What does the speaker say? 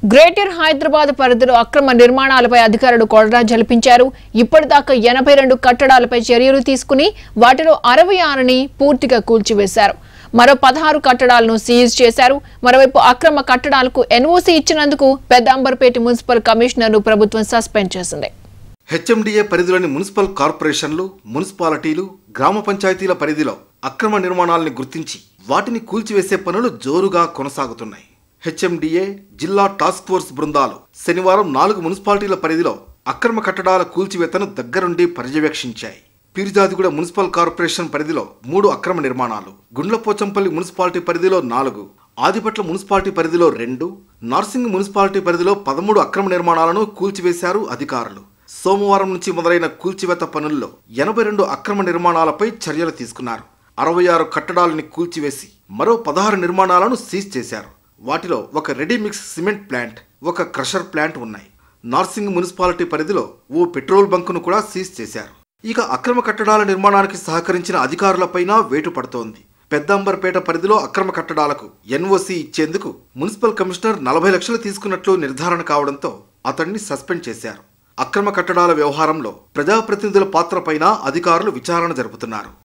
greater Hyderabad పరిధిలో అక్రమ నిర్మాణాలపై అధికారులు కొరడా జలిపించారు ఇప్పటిదాకా ఎనభై రెండు కట్టడాలపై చర్యలు తీసుకుని వాటిలో అరవై ఆరుని పూర్తిగా కూల్చివేశారు మరో పదహారు కట్టడాలను సీజ్ చేశారు మరోవైపు అక్రమ కట్టడాలకు ఎన్ఓసీ ఇచ్చినందుకు పెద్దాంబర్పేట మున్సిపల్ కమిషనర్ను ప్రభుత్వం సస్పెండ్ చేసింది హెచ్ఎండిఏ పరిధిలోని మున్సిపల్ కార్పొరేషన్లు మున్సిపాలిటీలు గ్రామ పంచాయతీల పరిధిలో అక్రమ నిర్మాణాలను గుర్తించి వాటిని కూల్చివేసే పనులు జోరుగా కొనసాగుతున్నాయి హెచ్ఎండిఏ జిల్లా టాస్క్ ఫోర్స్ బృందాలు శనివారం నాలుగు మున్సిపాలిటీల పరిధిలో అక్రమ కట్టడాల కూల్చివేతను దగ్గరుండి పర్యవేక్షించాయి పీర్జాదిగూడ మున్సిపల్ కార్పొరేషన్ పరిధిలో మూడు అక్రమ నిర్మాణాలు గుండ్లపోచంపల్లి మున్సిపాలిటీ పరిధిలో నాలుగు ఆదిపట్ల మున్సిపాలిటీ పరిధిలో రెండు నార్సింగ్ మున్సిపాలిటీ పరిధిలో పదమూడు అక్రమ నిర్మాణాలను కూల్చివేశారు అధికారులు సోమవారం నుంచి మొదలైన కూల్చివేత పనుల్లో ఎనభై రెండు అక్రమ నిర్మాణాలపై చర్యలు తీసుకున్నారు అరవై ఆరు కట్టడాలని కూల్చివేసి మరో పదహారు నిర్మాణాలను సీజ్ చేశారు వాటిలో ఒక రెడీమిక్స్ సిమెంట్ ప్లాంట్ ఒక క్రషర్ ప్లాంట్ ఉన్నాయి నార్సింగ్ మున్సిపాలిటీ పరిధిలో ఓ పెట్రోల్ బంకును కూడా సీజ్ చేశారు ఇక అక్రమ కట్టడాల నిర్మాణానికి సహకరించిన అధికారులపైన వేటు పడుతోంది పెద్దంబర్పేట పరిధిలో అక్రమ కట్టడాలకు ఎన్ఓసి ఇచ్చేందుకు మున్సిపల్ కమిషనర్ నలభై లక్షలు తీసుకున్నట్లు నిర్ధారణ కావడంతో అతన్ని సస్పెండ్ చేశారు అక్రమ కట్టడాల వ్యవహారంలో ప్రజాప్రతినిధుల పాత్రపైన అధికారులు విచారణ జరుపుతున్నారు